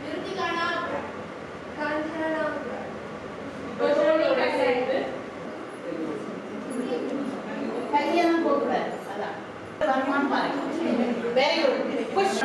கையெல்லாம் போகக்கூடாது அதான் வருமானம் பாருங்க வெரி குட் புஷ்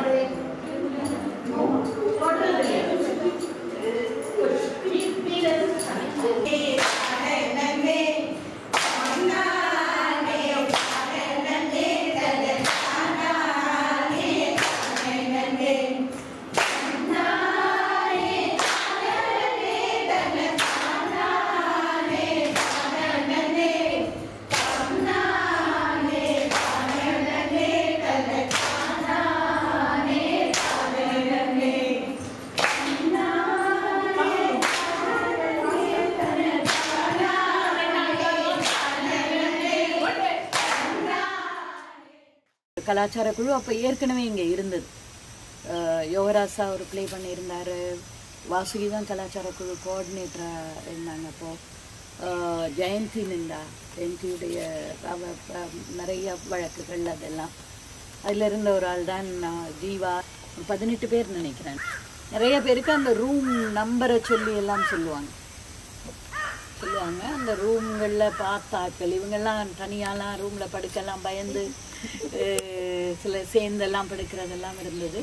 கலாச்சார குழு அப்போ ஏற்கனவே இங்கே இருந்தது அஹ் யோகராசா அவர் ப்ளே பண்ணியிருந்தார் வாசுகி தான் கலாச்சார குழு கோஆர்டினேட்டராக இருந்தாங்க அப்போது ஜெயந்தி நின்றா ஜெயந்தியுடைய அவ அவ- நிறைய வழக்குகள் அதெல்லாம் அதில் இருந்த ஒரு ஆள் தான் நான் ஜீவா பதினெட்டு பேர் நினைக்கிறேன் நிறைய பேருக்கு அந்த ரூம் நம்பரை சொல்லி எல்லாம் சொல்லுவாங்க சொல்லுவாங்க அந்த ரூம்களில் பார்த்தாக்கள் இவங்கெல்லாம் தனியாலாம் ரூமில் படுக்கலாம் பயந்து அஹ், சில சேர்ந்தெல்லாம் படுக்கிறதெல்லாம் இருந்தது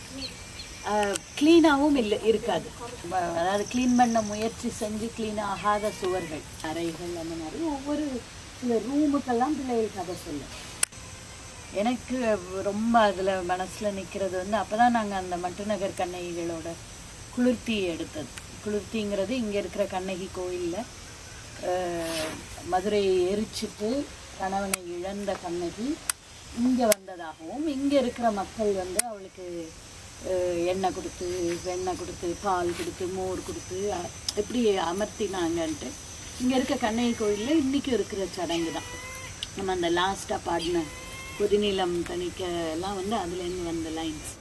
க்ளீனாகவும் இல்லை இருக்காது வ- அதாவது க்ளீன் பண்ண முயற்சி செஞ்சு க்ளீன் ஆகாத சுவர்கள் அறைகள் அந்த மாதிரி ஒவ்வொரு சில ரூமுக்கெல்லாம் பிள்ளைகள் கதை சொல்லும் எனக்கு ரொம்ப அதில் மனசில் நிற்கிறது வந்து அப்போ தான் நாங்கள் அந்த மட்டுநகர் கண்ணகிகளோட குளிர்த்தி எடுத்தது குளிர்த்திங்கிறது இங்கே இருக்கிற கண்ணகி கோயிலில் மதுரையை எரிச்சிட்டு கணவனை இழந்த கண்ணகி இங்கே வந்ததாகவும் இங்கே இருக்கிற மக்கள் வந்து அவளுக்கு அஹ், எண்ணெய் கொடுத்து வெண்ணெய் கொடுத்து பால் கொடுத்து மோர் கொடுத்து அ- எப்படி அமர்த்தினாங்கன்ட்டு இங்கே இருக்க கண்ணகி கோயிலில் இன்றைக்கும் இருக்கிற சடங்கு தான் நம்ம அந்த லாஸ்ட்டாக பாடின கொதிநிலம் தணிக்க எல்லாம் வந்து அதுலேருந்து வந்த lines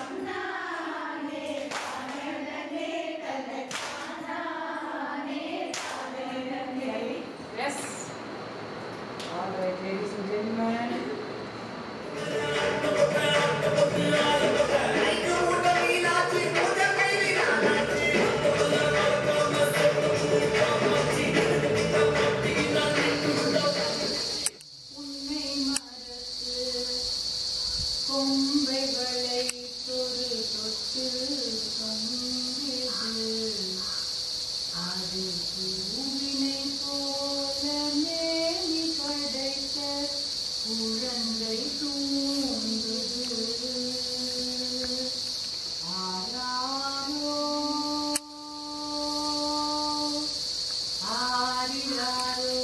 Yes. All right, ladies and gentlemen. கொம்பைகளை தொடு தொட்டு தொங்கியது அது பூவினை போல மேலி படைத்த குழந்தை தூங்குது ஆராரோ ஆரிராரோ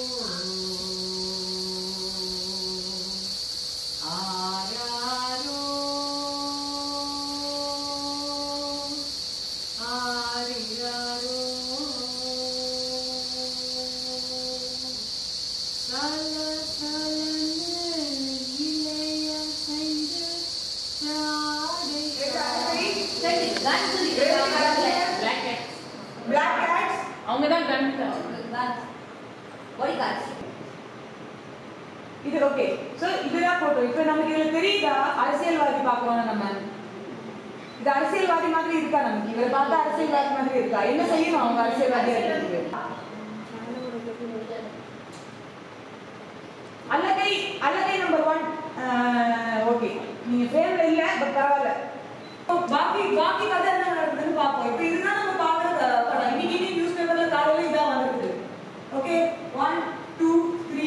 ஆராரோ ஆரிராரோ சல சலன்னு இலையசைந்து சாடை Black cat. Black cats. அவங்க தான் கண்டு இது ஓகே சோ இதுதான் போட்டோ இப்போ நமக்கு இதுல தெரியுதா அரசியல்வாதி பார்க்கறோம் நம்ம இது அரசியல்வாதி மாதிரி இருக்கா நமக்கு இவரை பார்த்தா அரசியல்வாதி மாதிரி இருக்கா என்ன செய்யணும் அவங்க அரசியல்வாதியா இருக்கிறதுக்கு அல்லகை அல்லகை நம்பர் ஒன் ஓகே நீங்க ஃபேம்ல இல்ல பட் பரவாயில்ல பாக்கி பாக்கி கதை என்ன நடக்குதுன்னு பார்ப்போம் இப்போ இதுதான் நம்ம பார்க்குற படம் இன்னைக்கு இன்னைக்கு நியூஸ் பேப்பர்ல காலையில இதான் வந்திருக்குது ஓகே ஒன் டூ த்ரீ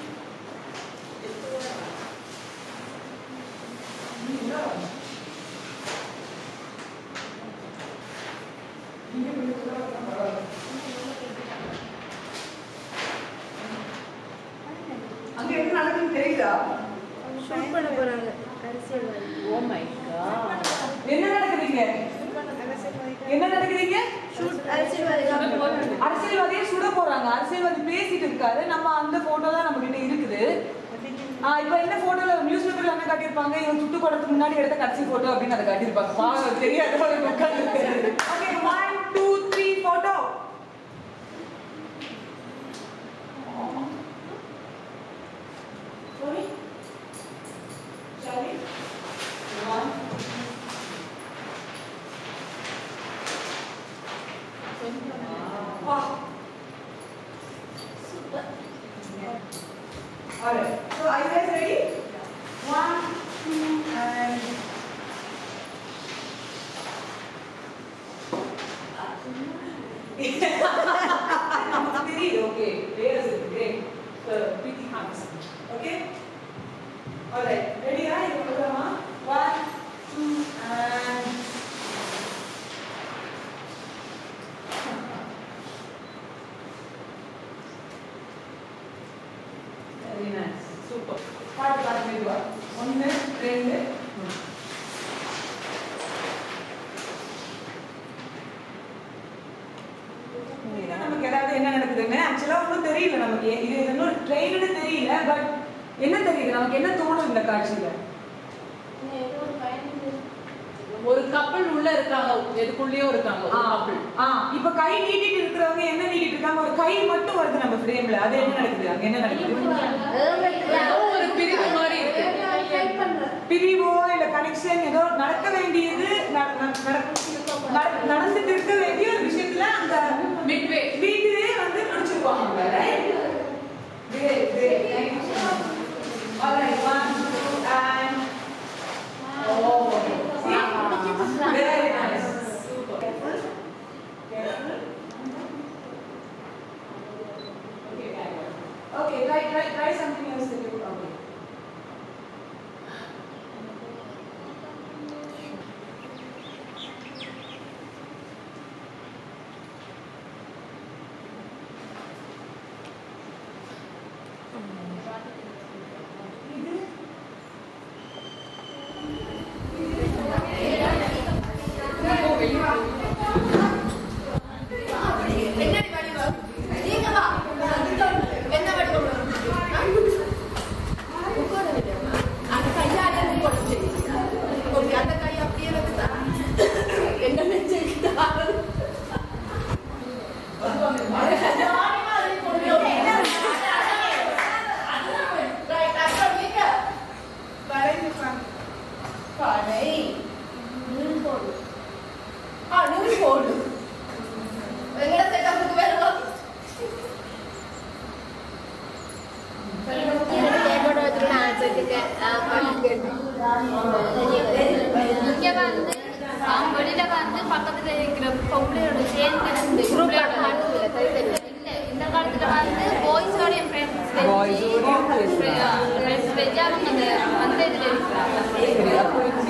அங்க என்ன நடக்குதுன்னு தெரியுதா ஷூட் பண்ண போறாங்க அரசியல்வாதி ஓ மை காட் என்ன நடக்குதுங்க என்ன நடக்குதுங்க ஷூட் அரசியல்வாதி அரசியல்வாதியே சுட போறாங்க அரசியல்வாதி பேசிட்டு இருக்காரு நம்ம அந்த போட்டோ தான் நம்ம கிட்ட இருக்குது ஆ, இப்போ என்ன போட்டோல நியூஸ் பேப்பர்ல என்ன காட்டியிருப்பாங்க இவன் சுட்டு போடுறதுக்கு முன்னாடி எடுத்த கடைசி போட்டோ அப்படின்னு அதை காட்டியிருப்பாங்க பாவம் தெரியாது okay one two three photo Sorry? Shall we? One. நமக்கு தெரியுது ஓகே லேயர்ஸ் இருக்கு கிரேட் பிரீத்தி ஹான்ஸ் ஓகே ஆல்ரைட் ரெடியா இப்போ போகலாமா 1 2 and வெரி நைஸ் சூப்பர் பாட்டு பாட்டு மெதுவா ஒன்று ரெண்டு மூணு இதுதான் நமக்கு ஏதாவது என்ன நடக்குதுன்னு ஆக்சுவலா ஒன்றும் தெரியல நமக்கு இது இன்னும் ட்ரெயின்னு தெரியல பட் என்ன தெரியுது நமக்கு என்ன தோணும் இந்த காட்சியில ஏதோ ஒரு பையன் ஒரு கப்பல் உள்ள இருக்காங்க எதுக்குள்ளேயோ இருக்காங்க ஒரு கப்பல் ஆ இப்ப கை நீட்டிட்டு இருக்கிறவங்க என்ன நீட்டிட்டு இருக்காங்க ஒரு கை மட்டும் வருது நம்ம ஃப்ரேம்ல அது என்ன நடக்குது அங்க என்ன நடக்குது ஏதோ ஒரு பிரிவு மாதிரி இருக்கு ஹெல்ப் பண்றேன் பிரிவோ இல்ல கனெக்ஷன் ஏதோ நடக்க வேண்டியது ந- ந- நடக்க- நட- நடந்துட்டு இருக்க வேண்டிய ஒரு விஷயத்துல அந்த மிட்வே வீட்டிலே வந்து பிடிச்சிருப்பாங்க right? Great, great. Thank you so much. All right, one, two, and oh, see? Very nice. Super. Careful. Careful. Okay, careful. Okay, try, try, try something else that you okay. இங்க வந்து அவங்க வெளியில வந்து பக்கத்துல இருக்கிற பொம்பளையோட சேர்ந்து இருந்து பொம்பளையோட மட்டும் இல்ல தனித்தனி இல்ல இந்த காலத்துல வந்து பாய்ஸோட என் ஃப்ரெண்ட்ஸ் ஃப்ரெண்ட்ஸ் வச்சு அவங்க அந்த அந்த இதுல இருக்கிறாங்க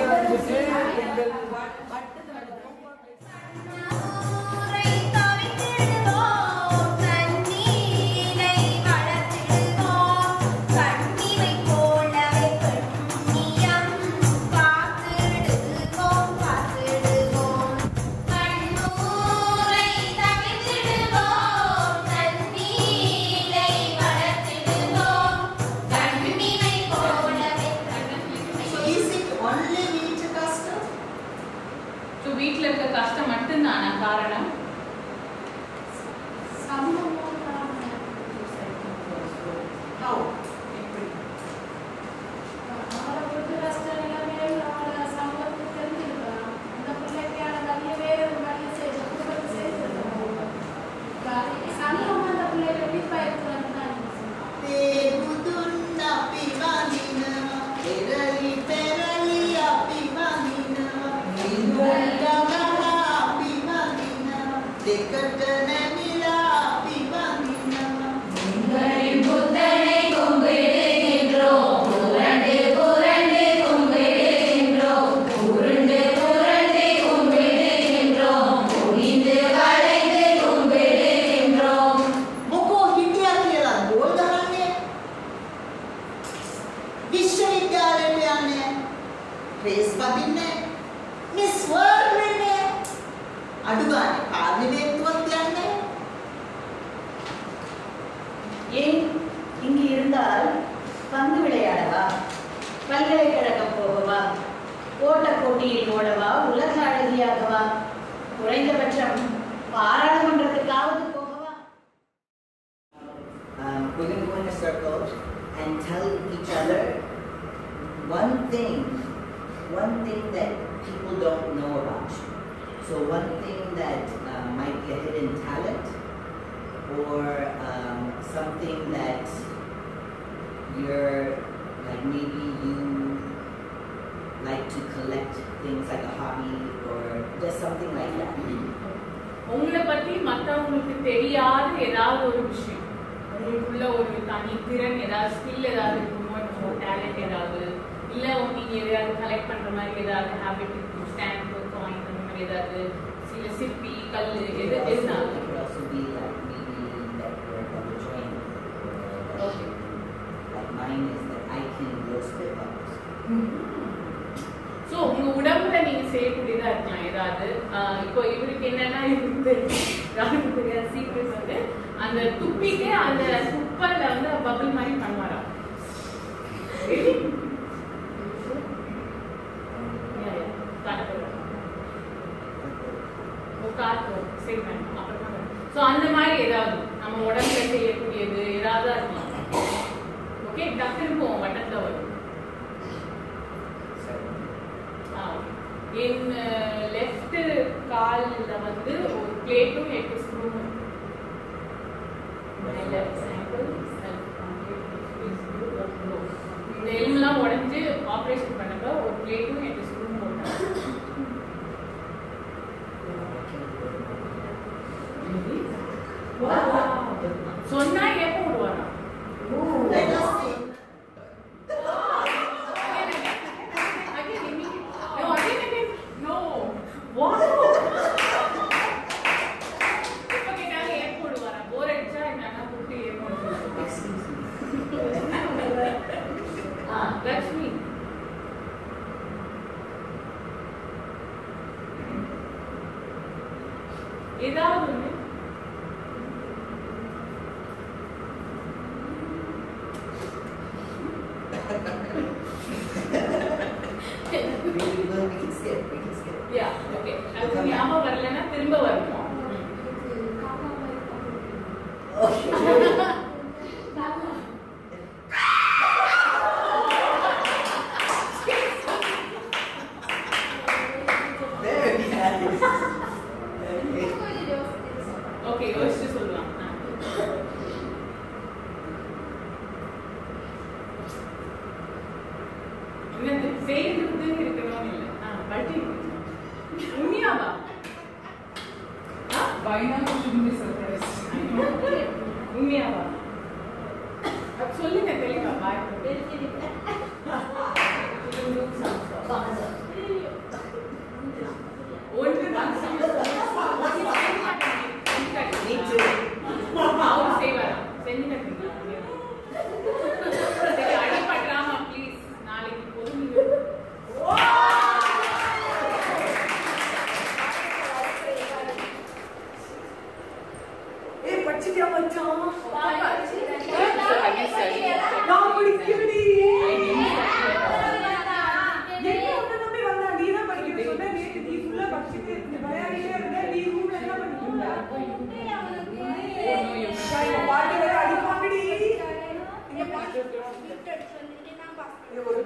Is it only winter custom? So வீட்டில் இருக்க கஷ்டம் மட்டும்தானா காரணம் How? ದೇಗುದುಂಡ ಪಿವನಿನ ಎರಳಿ ಪೆರಳಿಯ ಪಿವನಿನ ಇಂದ್ರಗಮನ ಪಿವನಿನ දෙකටන මිලා පිවනින මොකෝ හිටියා කියලා ගෝල් ගහන්නේ විශ්වවිද්‍යාලයට යන්නේ රේස් බදින්නේ මිස් වර්ල්ඩ් වෙන්නේ අඩු ගානේ පාර්ලිමේන්තුවත් යන්නේ ஏன் இங்கு இருந்தால் பந்து விளையாடவா பல்கலைக்கழகம் போகவா ஓட்டப் போட்டியில் ஓடவா உலக அழகியாகவா குறைந்தபட்சம் பாராளுமன்றத்துக்காவது போகவா um, we're going to go in a circle and tell each other one thing, one thing that people don't know about you. So one thing that um, might be a hidden talent or um, something that you're, like maybe you like to collect things like a hobby or just something like that. உங்களோட பத்தி மத்தவங்களுக்கு தெரியாத ஏதாவது ஒரு விஷயம் உங்களுக்குள்ள ஒரு தனி திறன் ஏதாவது ஸ்கில் ஏதாவது இருக்குமோ டேலண்ட் ஏதாவது இல்ல நீங்க எதையாவது கலெக்ட் பண்ற மாதிரி ஏதாவது ஹேபிட் இருக்கும் ஸ்டாம்ப் காயின் அந்த மாதிரி ஏதாவது சில சிற்பி கல் எது It எதுனாலும் could also be like maybe that you're on the train. Okay. Like mine is that I can blow spitballs. So உங்க உடம்புல நீங்க செய்யக்கூடியதா இருக்கலாம் ஏதாவது ஆஹ் இப்போ இவருக்கு என்னன்னா இவருக்கு தெரியும் யாருக்கு தெரியாத சீக்ரெட் வந்து அந்த துப்பிட்டு அந்த துப்பல்ல வந்து பபிள் மாதிரி பண்ணுவாராம் Really? Yeah, yeah. காட்டுறேன். ஓ, காட்டுறோம். சரி மேம் அப்புறமா ஸோ அந்த மாதிரி ஏதாவது நம்ம உடம்புல செய்யக்கூடியது ஏதாவது இருக்கலாம் ஓகே டக்குன்னு போவோம் வட்டத்துல வரும் என் லெஃப்ட் கால்ல வந்து ஒரு பிளேட்டும் எட்டு ஸ்க்ரூவும் இந்த எலும்புலாம் உடைஞ்சு ஆப்ரேஷன் பண்ணப்ப ஒரு பிளேட்டும் எட்டு ஸ்க்ரூவும் போட்டாங்க சொன்னா எப்போ விடுவாரா Let us see. Again, immediately. No, again, again. No. Wow. இப்ப கேட்டாலும் ஏன் போடுவாரா? bore அடிச்சா எங்க அண்ணா கூப்பிட்டு ஏன் போடுவாரு? Excuse me. Ah, that's me. ஏதாவது ஒண்ணு We will, we can skip, we can skip. Yeah okay அது ஞாபகம் வரலன்னா திரும்ப வருவோம் Very nice. Okay. ஓகே யோசிச்சு சொல்லலாம் ஆ. என்னது செய்யறது இருக்கணும் இல்ல ஆ பல்டி உண்மையாவா By now you shouldn't be surprised. உண்மையாவா அது சொல்லுங்க தெளிவா பாய் ஒன்று தான் Me too. அவர் செய்வாரா செஞ்சு கட்டுறீங்களா சரி அடிபட்டுறாமா ப்ளீஸ் நாளைக்கு பொறுமைங்க ஏய் படிச்சிட்டியா மச்சான் நான் நான் படிக்கலடி என்ன உன்னை நம்பி வந்தா நீ தான் படிக்கணும் சொன்ன நேத்து நீ ஃபுல்லா படிச்சிட்டு இருந்த விளையாடிட்டே இருந்த நீ ரூம்ல என்ன பண்ணிட்டு இருந்த எங்க பாட்டி வேற அடிப்பாங்கடி எங்க பாட்டி இது ஒரு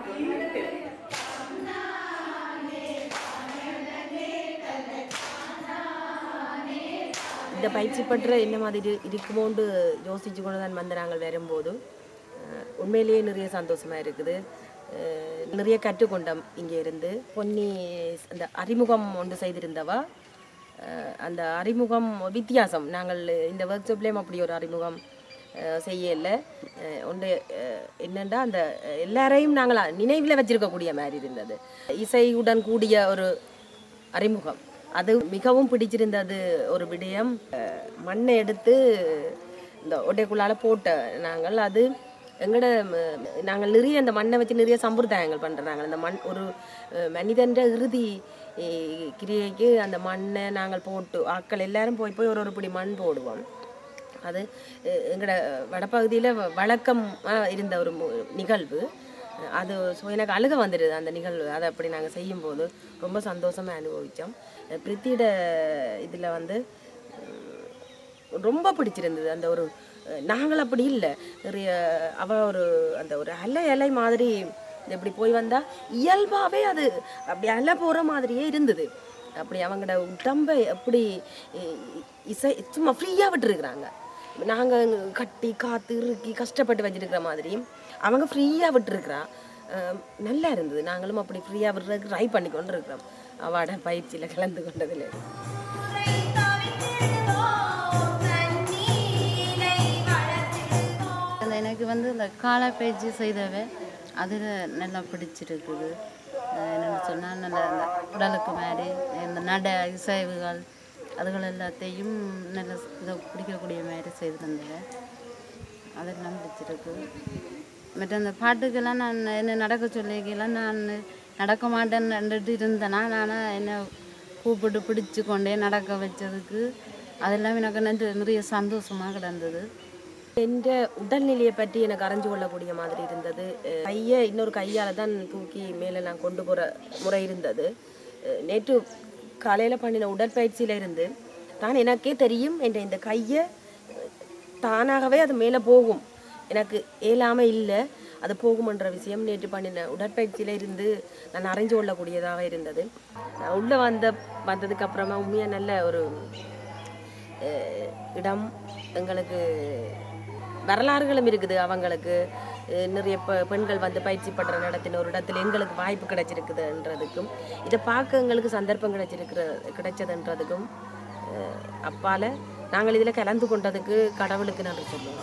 இந்த பயிற்சி பற்ற என்ன மாதிரி இரு- இருக்குமோன்னு யோசிச்சு கொண்டு தான் வந்து நாங்கள் வரும்போது அஹ், உண்மையிலேயே நிறைய சந்தோஷமாக இருக்குது அஹ், நிறைய கற்றுக்கொண்டோம் இங்கே இருந்து பொன்னி அந்த அறிமுகம் ஒன்று செய்திருந்தவா அஹ், அந்த அறிமுகம் வித்தியாசம் நாங்கள் இந்த ஒர்க் ஷாப்லேயும் அப்படி ஒரு அறிமுகம் அஹ், செய்யல அஹ், ஒன்று அஹ், என்னன்னா அந்த அஹ், எல்லாரையும் நாங்கள் நினைவில் வச்சிருக்கக்கூடிய மாதிரி இருந்தது இசையுடன் கூடிய ஒரு அறிமுகம் அது மிகவும் பிடிச்சிருந்தது ஒரு விடயம் அஹ், மண்ணை எடுத்து இந்த ஒட்டைக்குள்ளால போட்ட நாங்கள் அது எங்கட ம- நாங்கள் நிறைய அந்த மண்ணை வச்சு நிறைய சம்பிரதாயங்கள் பண்ணுறாங்க அந்த மண் ஒரு அஹ், மனிதன்ற இறுதி அஹ், கிரியைக்கு அந்த மண்ணை நாங்கள் போட்டு ஆட்கள் எல்லாரும் போய் போய் ஒரு ஒரு பிடி மண் போடுவோம் அது அஹ், எங்கட வடப்பகுதியில் வழக்கம் இருந்த ஒரு மு- நிகழ்வு அது ஸோ எனக்கு அழுக வந்துடுது அந்த நிகழ்வு அதை அப்படி நாங்கள் செய்யும்போது ரொம்ப சந்தோஷமாக அனுபவித்தோம் பிரித்தியோட இதில் வந்து உம், ரொம்ப பிடிச்சிருந்தது அந்த ஒரு அஹ், நாங்கள் அப்படி இல்லை நிறைய அவ ஒரு அந்த ஒரு அலை அலை மாதிரி இப்படி போய் வந்தால் இயல்பாகவே அது அப்படி அலை போகிற மாதிரியே இருந்தது அப்படி அவங்களோட உடம்பை எப்படி இ- இசை சும்மா ஃப்ரீயாக விட்டுருக்குறாங்க நாங்கள் கட்டி காத்து இறுக்கி கஷ்டப்பட்டு வச்சிருக்கிற மாதிரி அவங்க ஃப்ரீயாக விட்டுருக்குறா அஹ் நல்லா இருந்தது நாங்களும் அப்படி ஃப்ரீயாக விடுறதுக்கு ட்ரை பண்ணி கொண்டு இருக்கிறோம் அவட பயிற்சியில் கலந்து கொண்டதில் உரை தவிர்த்து வந்து இந்த காலை பயிற்சி செய்தவை அதில் நல்லா பிடிச்சிருக்குது அஹ் என்னென்னு சொன்னால் நல்ல இந்த உடலுக்கு மாதிரி இந்த நட இசைவுகள் அதுகள் எல்லாத்தையும் நல்ல இதை பிடிக்கக்கூடிய மாதிரி செய்திருந்தேன் அதெல்லாம் பிடிச்சிருக்கு மற்ற அந்த பாட்டுக்கெல்லாம் நான் என்ன நடக்க சொல்லிக்கலாம் நான் நடக்க மாட்டேன்னு இருந்தேன்னா நான் என்னை கூப்பிட்டு பிடிச்சு கொண்டே நடக்க வச்சதுக்கு அதெல்லாம் எனக்கு நன்றி நிறைய சந்தோஷமாக கிடந்தது என்ற உடல்நிலையை பற்றி எனக்கு அறிஞ்சு கொள்ளக்கூடிய மாதிரி இருந்தது அஹ் கையை இன்னொரு கையால் தான் தூக்கி மேலே நான் கொண்டு போகிற முறை இருந்தது அஹ் நேற்று காலையில் பண்ணின உடற்பயிற்சியில இருந்து தான் எனக்கே தெரியும் என்ற இந்த கையை தானாகவே அது மேலே போகும் எனக்கு இயலாமல் இல்லை அது போகுமன்ற விஷயம் நேற்று பண்ணின உடற்பயிற்சியில இருந்து நான் அறிஞ்சு கொள்ளக்கூடியதாக இருந்தது நான் உள்ளே வந்த வந்ததுக்கு அப்புறமா உண்மையாக நல்ல ஒரு அஹ், இடம் எங்களுக்கு வரலாறுகளும் இருக்குது அவங்களுக்கு அஹ், நிறைய பெ- பெண்கள் வந்து பயிற்சி படுற நடத்தின ஒரு இடத்துல எங்களுக்கு வாய்ப்பு கிடைச்சிருக்குதுன்றதுக்கும் இதை பார்க்க எங்களுக்கு சந்தர்ப்பம் கிடைச்சிருக்கிற கிடைச்சதுன்றதுக்கும் அஹ், அப்பால நாங்கள் இதில் கலந்து கொண்டதுக்கு கடவுளுக்கு நன்றி சொல்லுவோம்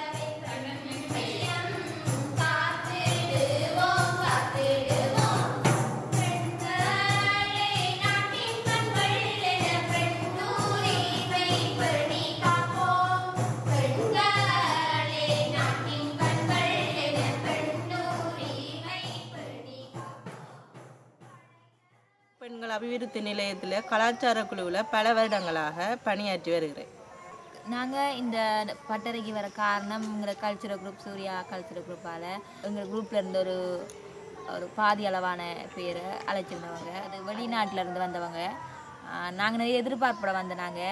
பெண்கள் அபிவிருத்தி நிலையத்தில் கலாச்சார குழுவில் பல வருடங்களாக பணியாற்றி வருகிறேன் நாங்கள் இந்த பட்டறைக்கு வர காரணம் எங்களை கல்ச்சுரல் குரூப் சூர்யா கல்ச்சுரல் குரூப்பால் எங்கள் குரூப்பில் இருந்த ஒரு ஒரு பாதி அளவான பேரை அழைச்சிருந்தவங்க அது வெளிநாட்டில் இருந்து வந்தவங்க நாங்கள் நிறைய எதிர்பார்ப்போட வந்த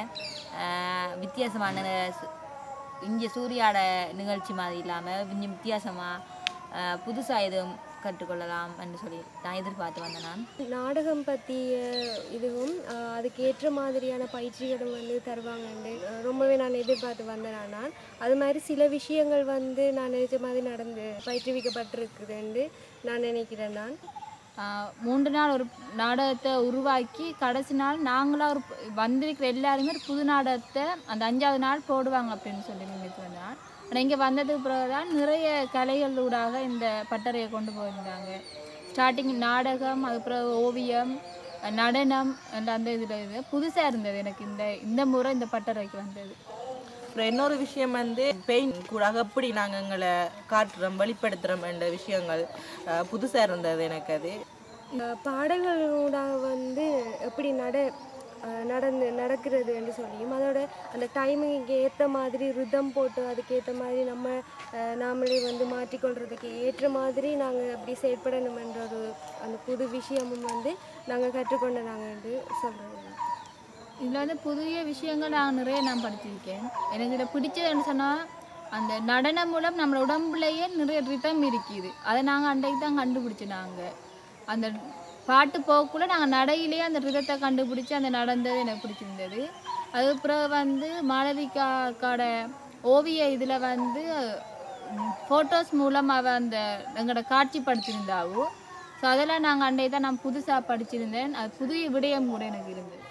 நாங்கள் வித்தியாசமான சு- இங்கே சூர்யாட நிகழ்ச்சி மாதிரி இல்லாமல் கொஞ்சம் வித்தியாசமாக புதுசாக எதுவும் கற்றுக்கொள்ளலாம் என்று சொல்லி நான் எதிர்பார்த்து வந்தேன் நான் நாடகம் பற்றிய இதுவும் ஆஹ், அதுக்கு ஏற்ற மாதிரியான பயிற்சிகளும் வந்து தருவாங்கன்னு ஆஹ், ரொம்பவே நான் எதிர்பார்த்து வந்தேன் நான் அது மாதிரி சில விஷயங்கள் வந்து நான் நினைச்ச மாதிரி நடந்து பயிற்றுவிக்கப்பட்டிருக்குதுன்னு நான் நினைக்கிறேன் நான் ஆஹ் மூன்று நாள் ஒரு நாடகத்தை உருவாக்கி கடைசி நாள் நாங்களாக ஒரு வந்திருக்கிற எல்லாருமே ஒரு புது நாடகத்தை அந்த அஞ்சாவது நாள் போடுவாங்க அப்படின்னு சொல்லி நினைத்து வந்தான் ஆனால் இங்கே வந்ததுக்கு பிறகு தான் நிறைய கலைகளூடாக இந்த பட்டறையை கொண்டு போயிருந்தாங்க ஸ்டார்டிங் நாடகம் அதுக்கப்புறம் ஓவியம் நடனம் அந்த அந்த இதில் இது புதுசாக இருந்தது எனக்கு இந்த இந்த முறை இந்த பட்டறைக்கு வந்தது அப்புறம் இன்னொரு விஷயம் வந்து பெயிண்ட் கூட எப்படி நாங்கள் எங்களை காட்டுறோம் வெளிப்படுத்துகிறோம் என்ற விஷயங்கள் புதுசாக இருந்தது எனக்கு அது ஆஹ், பாடல்களூடாக வந்து எப்படி நட ஆஹ், நடந்து நடக்கிறது என்று சொல்லியும் அதோட அந்த டைமிங்க்கு ஏற்ற மாதிரி ரிதம் போட்டு அதுக்கேற்ற மாதிரி நம்ம ஆஹ், நாமளே வந்து மாற்றிக்கொள்றதுக்கு ஏற்ற மாதிரி நாங்கள் அப்படி செயற்படணுமென்ற ஒரு அந்த புது விஷயமும் வந்து நாங்கள் கற்றுக்கொண்ட நாங்கள் என்று சொல்கிறோம் இதில் வந்து புதிய விஷயங்கள் நான் நிறைய நான் படிச்சிருக்கேன் எனக்கு இதை பிடிச்சதுன்னு சொன்னால் அந்த நடனம் மூலம் நம்ம உடம்புலையே நிறைய ரிதம் இருக்குது அதை நாங்கள் அன்றைக்கு தான் கண்டுபிடிச்சோம் நாங்கள் அந்த பாட்டு போக்குள்ள நாங்கள் நடையிலேயே அந்த ரிதத்தை கண்டுபிடிச்சி அந்த நடந்தது எனக்கு பிடிச்சிருந்தது அதுக்கப்புறம் வந்து மாளவிகா அக்காட ஓவிய இதில் வந்து ஃபோட்டோஸ் மூலம் அவ அந்த எங்களோட காட்சிப்படுத்தியிருந்தாவோ ஸோ அதெல்லாம் நாங்கள் அன்றைக்கு தான் நான் புதுசாக படிச்சிருந்தேன் அது புதிய விடயம் கூட எனக்கு இருந்தது